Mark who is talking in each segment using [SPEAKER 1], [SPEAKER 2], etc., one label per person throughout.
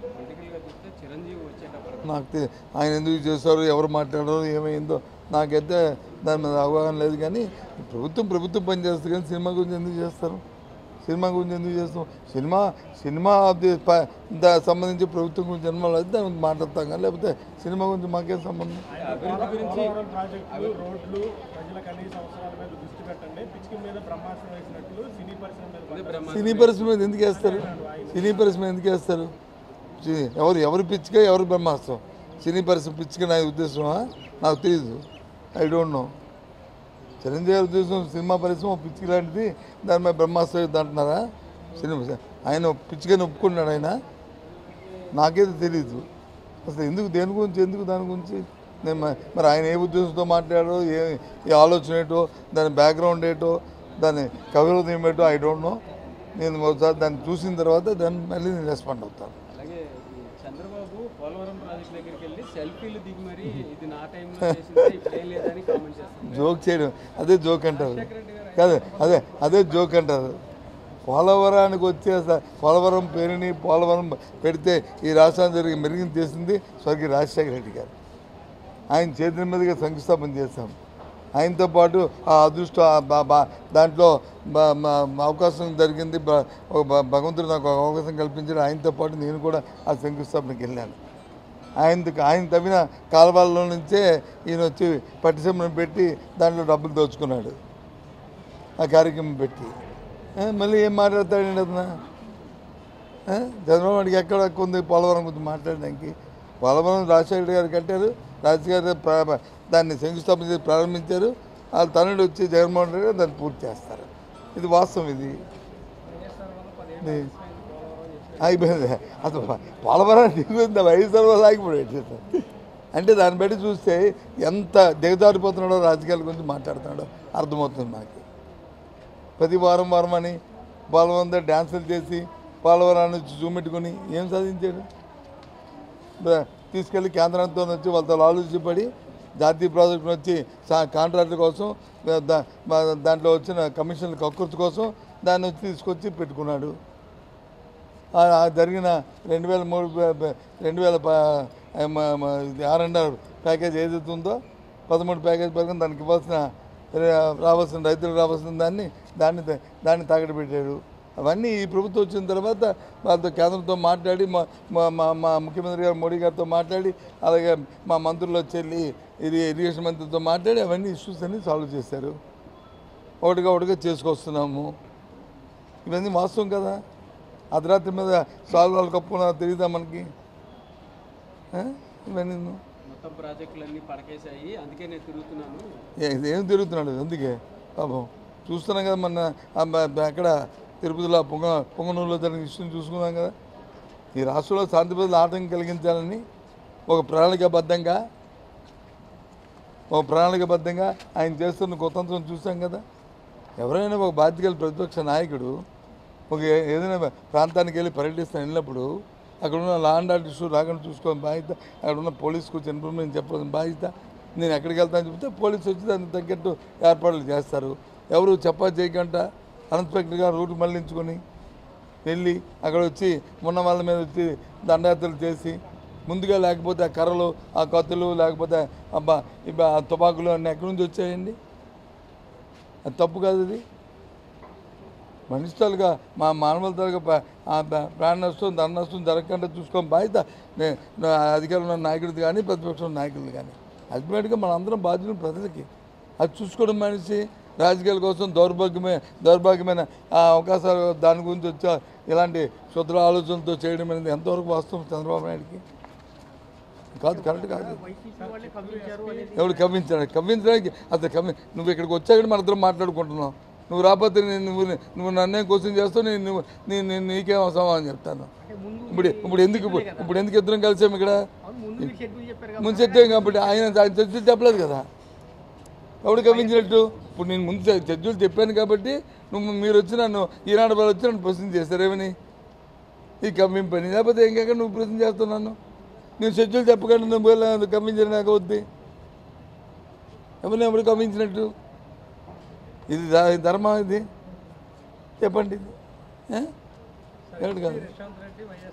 [SPEAKER 1] పొలిటికల్గా చూస్తే చిరంజీవి వచ్చేటప్పుడు
[SPEAKER 2] నాకు తె- ఆయన ఎందుకు చేస్తారు ఎవరు మాట్లాడారు ఏమైందో నాకైతే దాని మీద అవగాహన లేదు కానీ ప్రభుత్వం ప్రభుత్వం పని చేస్తుంది కానీ సినిమా గురించి ఎందుకు చేస్తారు సినిమా గురించి ఎందుకు చేస్తాం సినిమా సినిమా అది ప- దా- సంబంధించి ప్రభుత్వం గురించి జన్మలు అయితే దాని గురించి మాట్లాడతాం కానీ లేకపోతే సినిమా గురించి మాకేం సంబంధం
[SPEAKER 1] అభివృద్ధి గురించి
[SPEAKER 3] పోలవరం ప్రాజెక్టులు రోడ్లు ప్రజల కనీస అవసరాల మీద దృష్టి పెట్టండి పిచ్చికి మీద బ్రహ్మాస్త్రం వేసినట్లు సినీ పరిశ్రమ మీద
[SPEAKER 1] అదే బ్రహ్మ
[SPEAKER 2] సినీ పరిశ్రమ మీద ఎందుకు వేస్తారు సినీ పరిశ్రమ ఎందుకు వేస్తారు సి- ఎవరు ఎవరు పిచ్చిగా ఎవరు బ్రహ్మాస్త్రం సినీ పరిశ్రమ పిచ్చిగా నా ఉద్దేశమా నాకు తెలియదు ఐ డోంట్ నో చిరంజీవి గారి ఉద్దేశం సినిమా పరిశ్రమ పిచ్చికి లాంటిది దాని మీద బ్రహ్మాస్త్రం యుద్ధం అంటున్నారా సినిమా ఆయన పిచ్చిగా ఒప్పుకున్నాడు ఆయన నాకైతే తెలియదు అసలు ఎందుకు దేని గురించి ఎందుకు దాని గురించి నేను మ- మరి ఆయన ఏ ఉద్దేశంతో మాట్లాడారో ఏ ఏ ఆలోచన ఏంటో దాని బ్యాక్గ్రౌండ్ ఏంటో దాని కవిరోధం ఏంటో ఐ డోంట్ నో నేను ఒకసారి దాన్ని చూసిన తర్వాత దాన్ని మళ్ళీ నేను రెస్పాండ్ అవుతాను
[SPEAKER 1] అలాగే ఈ చంద్రబాబు పోలవరం ప్రాజెక్ట్ దగ్గరికి వెళ్ళి సెల్ఫీలు దిగి మరి ఇది నా టైంలో చేసింది ఇప్పుడు ఏం లేదని కామెంట్ చేస్తారు
[SPEAKER 2] జోక్ చేయడం అదే జోక్ అంటారు కాదు అదే అదే జోక్ అంటారు పోలవరానికి వచ్చే స- పోలవరం పేరుని పోలవరం పెడితే ఈ రాష్ట్రాన్ని జరిగి మెరుగు చేసింది స్వర్గీయ రాజశేఖర రెడ్డి గారు ఆయన చేతుల మీదుగా శంకుస్థాపన చేశాం ఆయనతో పాటు ఆ అదృష్టం ఆ బా- బా- దాంట్లో బ- మ- అవకాశం జరిగింది బ- ఒక భ- భగవంతుడు నాకు ఒక అవకాశం కల్పించాడు ఆయనతో పాటు నేను కూడా ఆ శంకుస్థాపనకి వెళ్ళాను ఆయన ఆయన తవ్విన కాలువల్లో నుంచే ఈయన వచ్చి పట్టిసీమను పెట్టి దాంట్లో డబ్బులు దోచుకున్నాడు ఆ కార్యక్రమం పెట్టి ఏ, మళ్ళీ ఏం మాట్లాడతాడండి అతను ఏ? చంద్రబాబు నాయుడుకి ఎక్కడ హక్కు ఉంది పోలవరం గురించి మాట్లాడడానికి పోలవరం రాజశేఖర గారు కట్టారు రాజశేఖర గారు ప్రా- దాన్ని శంకుస్థాపన చేసి ప్రారంభించారు వాళ్ళ తనుడు వచ్చి జగన్మోహన్ రెడ్డి గారు దాన్ని పూర్తి చేస్తారు ఇది వాస్తవం ఇది ఇది అయిపోయింది అసలు పోలవరం దిగుతుంది వైఎస్ఆర్ వాళ్ళు ఆగిపోయాడు అంటే దాన్ని బట్టి చూస్తే ఎంత దిగజారిపోతున్నాడో రాజకీయాల గురించి మాట్లాడుతున్నాడో అర్థమవుతుంది మనకి ప్రతి వారం వారం అని పోలవరం డ్యాన్సులు చేసి పోలవరాన్ని చూపెట్టుకొని ఏం సాధించాడు బ- తీసుకెళ్ళి కేంద్రంతో వచ్చి వాళ్ళతో ఆలోచించబడి జాతీయ ప్రాజెక్టును వచ్చి సా- కాంట్రాక్టర్ కోసం దా- మా- దాంట్లో వచ్చిన కమిషన్ కక్కుర్తి కోసం దాన్ని వచ్చి తీసుకొచ్చి పెట్టుకున్నాడు ఆ ఆ జరిగిన రెండు వేల మూడు ప- ప- రెండు వేల ప- మ- మ- ఇది ఆర్ అండ్ ఆర్ ప్యాకేజ్ ఏదైతే ఉందో పదమూడు ప్యాకేజ్ ప్రకారం దానికి ఇవ్వాల్సిన రే- రావాల్సిన రైతులకు రావాల్సిన దాన్ని దాన్ని త- దాన్ని తాకట్టు పెట్టాడు అవన్నీ ఈ ప్రభుత్వం వచ్చిన తర్వాత వాళ్ళతో కేంద్రంతో మాట్లాడి మా మా మా- మా ముఖ్యమంత్రి గారు మోడీ గారితో మాట్లాడి అలాగే మా మంత్రులు వచ్చి వెళ్ళి ఇది ఇరిగేషన్ మంత్రితో మాట్లాడి అవన్నీ ఇష్యూస్ అన్ని సాల్వ్ చేశారు ఒకటిగా ఒకటిగా చేసుకొస్తున్నాము ఇవన్నీ వాస్తవం కదా అర్ధరాత్రి మీద సాల్వాలు కప్పున తెలియదా మనకి ఆ? ఇవన్నీ
[SPEAKER 1] మొత్తం ప్రాజెక్టులన్నీ పడకేశాయి అందుకే నేను తిరుగుతున్నాను
[SPEAKER 2] ఏ- ఇది ఏం తిరుగుతున్నాడు అందుకే పాపం చూస్తున్నాం కదా మన ఆ బ- బ- అక్కడ తిరుపతిలో ఆ పొంగ పొంగనూరులో జరిగిన ఇష్యూని చూసుకున్నాం కదా ఈ రాష్ట్రంలో శాంతి భద్రతలు ఆటంకం కలిగించాలని ఒక ప్రణాళికాబద్ధంగా ఒక ప్రణాళికాబద్ధంగా ఆయన చేస్తున్న కుతంత్రం చూసాం కదా ఎవరైనా ఒక బాధ్యత గల ప్రతిపక్ష నాయకుడు ఒక ఏ- ఏదైనా ప్రాంతానికి వెళ్ళి పర్యటిస్తాను వెళ్ళినప్పుడు అక్కడ ఉన్న లా అండ్ ఆర్డర్ ఇష్యూ రాకుండా చూసుకోవాలని బాధ్యత అక్కడ ఉన్న పోలీసుకు వచ్చి ఇన్ఫర్మేషన్ చెప్పాల్సిన బాధ్యత నేను ఎక్కడికి వెళ్తాను చెప్తే పోలీసు వచ్చి దానికి తగ్గట్టు ఏర్పాట్లు చేస్తారు ఎవరు చెప్పా చేయకుండా అన్స్పెక్టర్గా రూట్ మళ్లించుకొని వెళ్ళి అక్కడ వచ్చి ఉన్న వాళ్ళ మీద వచ్చి దండయాత్రలు చేసి ముందుగా లేకపోతే ఆ కర్రలు ఆ కత్తులు లేకపోతే అబ్బా ఇబ్బా ఆ తుపాకులు అన్నీ ఎక్కడి నుంచి వచ్చాయండి అది తప్పు కాదు అది మనిషితాలుగా మా మానవతలుగా ప- ఆ ప- ప్రాణ నష్టం ధన నష్టం జరగకుండా చూసుకోని బాధ్యత నే- నా అధికారంలో ఉన్న నాయకుడిది కానీ ప్రతిపక్షం నాయకుడిది కానీ అల్టిమేట్గా మన అందరం బాధ్యులు ప్రజలకి అది చూసుకోవడం మనిషి రాజకీయాల కోసం దౌర్భాగ్యమే దౌర్భాగ్యమైన ఆ అవకాశాలు దాని గురించి వచ్చా ఇలాంటి శుద్ర ఆలోచనలతో చేయడం అనేది ఎంతవరకు వాస్తవం చంద్రబాబు నాయుడుకి కాదు కరెక్ట్ కాదు ఎవడు కవ్వించాడు కవ్వించడానికి అసలు కవ్వి నువ్వు ఇక్కడికి వచ్చాక మన ఇద్దరం మాట్లాడుకుంటున్నావు నువ్వు రాకపోతే నేను నువ్వు నువ్వు నన్నే క్వశ్చన్ చేస్తావు నేను నువ్వు నేను నేను నీకేం అవసరం చెప్తాను ఇప్పుడు ఇప్పుడు ఎందుకు ఇప్పుడు ఇప్పుడు ఎందుకు ఇద్దరం కలిసాము ఇక్కడ ముందు చెప్పాం కాబట్టి ఆయన ఆయన చర్చలు చెప్పలేదు కదా ఎవడు కవ్వించినట్టు ఇప్పుడు నేను ముందు చర్చలు చెప్పాను కాబట్టి నువ్వు మీరు వచ్చి నన్ను ఈనాడు వాళ్ళు వచ్చి నన్ను ప్రశ్న చేస్తారు ఏమని ఈ కమ్మింపని లేకపోతే ఇంకెక్కడ నువ్వు ప్రశ్న చేస్తున్నాను నేను షెడ్యూల్ చెప్పకుండా నువ్వు వెళ్ళి కమ్మించిన నాకు వద్ది ఎవరిని ఎవరు కమ్మించినట్టు ఇది ధ- ధర్మం ఇది చెప్పండి ఇది ఏ? ఎవడు కాదు
[SPEAKER 3] ప్రశాంత్ రెడ్డి వైఎస్ఆర్సీపీ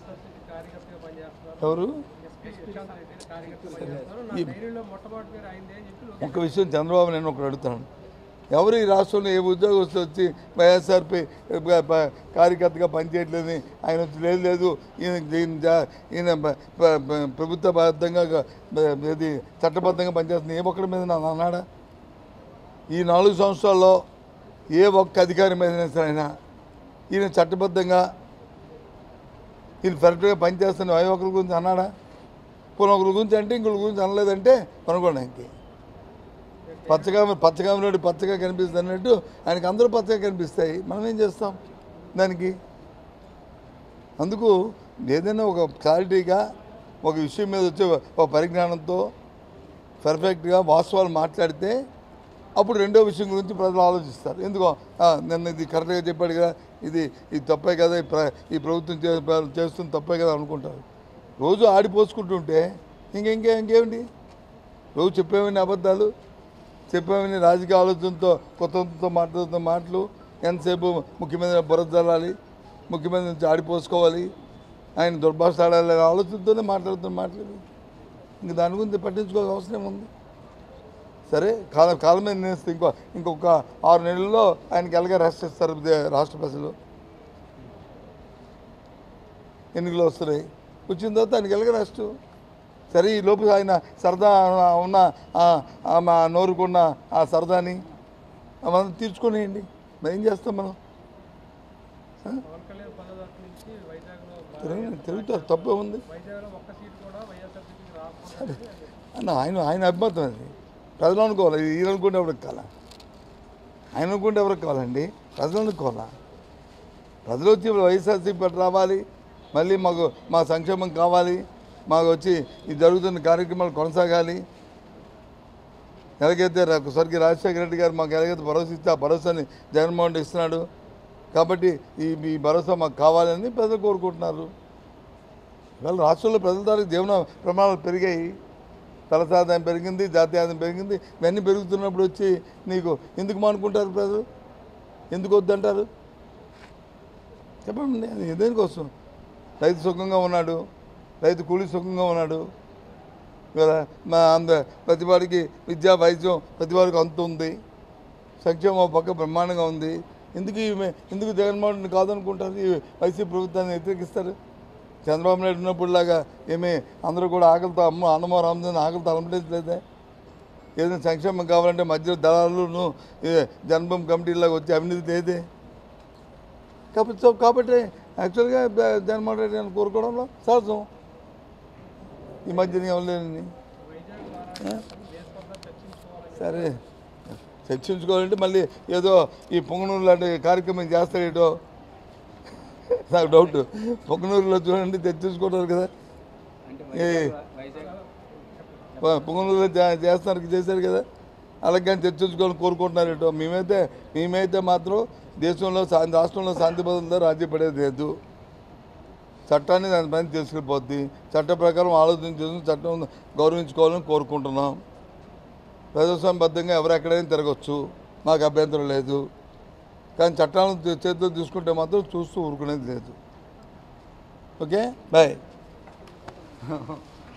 [SPEAKER 3] కార్యకర్తగా పనిచేస్తున్నారు
[SPEAKER 2] ఎవరు
[SPEAKER 3] ఎస్పీ ప్రశాంత్ రెడ్డి కార్యకర్తగా పనిచేస్తున్నారు నా డైరీలో మొట్టమొదటి పేరు అయింది అని చెప్పి
[SPEAKER 2] ఒక విషయం చంద్రబాబు నేను ఒకటి అడుగుతాను ఎవరు ఈ రాష్ట్రంలో ఏ ఉద్యోగస్తు వచ్చి వైఎస్ఆర్పి ప- ప- కార్యకర్తగా పనిచేయట్లేదని ఆయన వచ్చి లేదు లేదు ఈయన ఈయన జా- ఈయన ప- ప- ప- ప్రభుత్వబద్ధంగా ప- ఇది చట్టబద్ధంగా పనిచేస్తుంది ఏ ఒక్కడి మీద నన్ను అన్నాడా ఈ నాలుగు సంవత్సరాల్లో ఏ ఒక్క అధికారి మీద సరే అయినా ఈయన చట్టబద్ధంగా ఈయన కరెక్ట్గా పనిచేస్తున్న ఏ ఒక్కరి గురించి అన్నాడా పోనీ ఒకరి గురించి అంటే ఇంకొకరి గురించి అనలేదంటే అనుకోండి ఇంకే పచ్చగా పచ్చగా ఉన్నాడు పచ్చగా కనిపిస్తుంది అన్నట్టు ఆయనకి అందరూ పచ్చగా కనిపిస్తాయి మనం ఏం చేస్తాం దానికి అందుకు ఏదైనా ఒక క్లారిటీగా ఒక విషయం మీద వచ్చే ఒక పరిజ్ఞానంతో పర్ఫెక్ట్గా వాస్తవాలు మాట్లాడితే అప్పుడు రెండో విషయం గురించి ప్రజలు ఆలోచిస్తారు ఎందుకో "ఆ, నిన్న ఇది కరెక్ట్గా చెప్పాడు కదా ఇది ఇది తప్పే కదా ఈ ప్ర- ఈ ప్రభుత్వం చే- చేస్తుంది తప్పే కదా అనుకుంటారు రోజు ఆడిపోసుకుంటుంటే ఇంకే ఇంకే ఇంకేమిటి రోజు చెప్పేవన్నీ అబద్ధాలు చెప్పేవన్నీ రాజకీయ ఆలోచనతో కొత్తతో మాట్లాడుతున్న మాటలు ఎంతసేపు ముఖ్యమంత్రి బుర్ర జల్లాలి ముఖ్యమంత్రి నుంచి ఆడిపోసుకోవాలి ఆయన దుర్భాష ఆడాలి అనే ఆలోచనతోనే మాట్లాడుతున్న మాటలు ఇంక దాని గురించి పట్టించుకోవాల్సిన అవసరం ఉంది సరే కాలం కాలం మీద నేస్తే ఇంకో ఇంకొక ఆరు నెలల్లో ఆయనకి ఎలాగ రెస్ట్ ఇస్తారు దే- రాష్ట్ర ప్రజలు ఎన్నికలు వస్తున్నాయి వచ్చిన తర్వాత ఆయనకి ఎలాగ రెస్ట్ సరే ఈ లోపు ఆయన సరదా ఉన్న ఆ- ఆ మా నోరుకున్న ఆ సరదాని మనం తీర్చుకునేయండి మరి ఏం చేస్తాం మనం
[SPEAKER 3] పవన్ కళ్యాణ్ పదో తారీఖు నుంచి వైజాగ్లో
[SPEAKER 2] తిరుగు తిరుగుతారు తప్పే ఉంది
[SPEAKER 3] వైజాగ్లో ఒక్క సీట్ కూడా వైఎస్ఆర్సీపీకి రాకుండా
[SPEAKER 2] అన్న ఆయన ఆయన అభిమతం అది ప్రజలు అనుకోవాలి ఈయన అనుకుంటే ఎవరికి కావాలా ఆయన అనుకుంటే ఎవరికి కావాలండి ప్రజలు అనుకోవాలా ప్రజలు వచ్చి వైఎస్ఆర్సీపీ రావాలి మళ్ళీ మాకు మా సంక్షేమం కావాలి మాకు వచ్చి ఈ జరుగుతున్న కార్యక్రమాలు కొనసాగాలి ఎలాగైతే రా- స్వర్గీయ రాజశేఖర రెడ్డి గారు మాకు ఎలాగైతే భరోసా ఇస్తే ఆ భరోసాని జగన్మోహన్ రెడ్డి ఇస్తున్నాడు కాబట్టి ఈ ఈ భరోసా మాకు కావాలని ప్రజలు కోరుకుంటున్నారు ఇవాళ రాష్ట్రంలో ప్రజల తాలూకు జీవన ప్రమాణాలు పెరిగాయి తలస ఆదాయం పెరిగింది జాతీయ ఆదాయం పెరిగింది ఇవన్నీ పెరుగుతున్నప్పుడు వచ్చి నీకు ఎందుకు మానుకుంటారు ప్రజలు ఎందుకు వద్దంటారు చెప్పండి అది దేనికోసం రైతు సుఖంగా ఉన్నాడు రైతు కూలీ సుఖంగా ఉన్నాడు ఇవాళ మా అంద ప్రతి వాడికి విద్యా వైద్యం ప్రతి వాడికి అంత ఉంది సంక్షేమం ఒక పక్క బ్రహ్మాండంగా ఉంది ఎందుకు ఈమె ఎందుకు జగన్మోహన్ రెడ్డి కాదనుకుంటారు ఈ వైసీపీ ప్రభుత్వాన్ని వ్యతిరేకిస్తారు చంద్రబాబు నాయుడు ఉన్నప్పుడులాగా ఏమి అందరూ కూడా ఆకలితో అమ్మ అన్నమో రామచంద్ర ఆకలితో అలమలేదే ఏదైనా సంక్షేమం కావాలంటే మధ్యలో దళాలను ఈ జన్మభూమి కమిటీలాగా వచ్చి అవినీతి లేదే కాబట్టి సో కాబట్టి యాక్చువల్గా బ- జగన్మోహన్ రెడ్డి గారిని కోరుకోవడంలో సహజం ఈ మధ్యన ఎవరు సరే చర్చించుకోవాలంటే మళ్ళీ ఏదో ఈ పొంగనూరు లాంటి కార్యక్రమం చేస్తాడేటో నాకు డౌట్ పొంగనూరులో చూడండి చర్చించుకుంటారు కదా
[SPEAKER 1] అంటే
[SPEAKER 2] ఏ.
[SPEAKER 1] వైజాగ్ వైజాగ్
[SPEAKER 2] పొంగనూరులో చే- చేస్తున్నారు చేశారు కదా అలాగే చర్చించుకోవాలని కోరుకుంటున్నారు ఏటో మేమైతే మేమైతే మాత్రం దేశంలో శా- రాష్ట్రంలో శాంతి భద్రతలో రాజీ పడేది లేదు చట్టాన్ని దాని పైన తీసుకెళ్ళిపోద్ది చట్ట ప్రకారం ఆలోచన చేసి చట్టం గౌరవించుకోవాలని కోరుకుంటున్నాం ప్రజాస్వామ్యబద్ధంగా ఎవరు ఎక్కడైనా తిరగచ్చు మాకు అభ్యంతరం లేదు కానీ చట్టాలను చే- చేతిలో తీసుకుంటే మాత్రం చూస్తూ ఊరుకునేది లేదు ఓకే బాయ్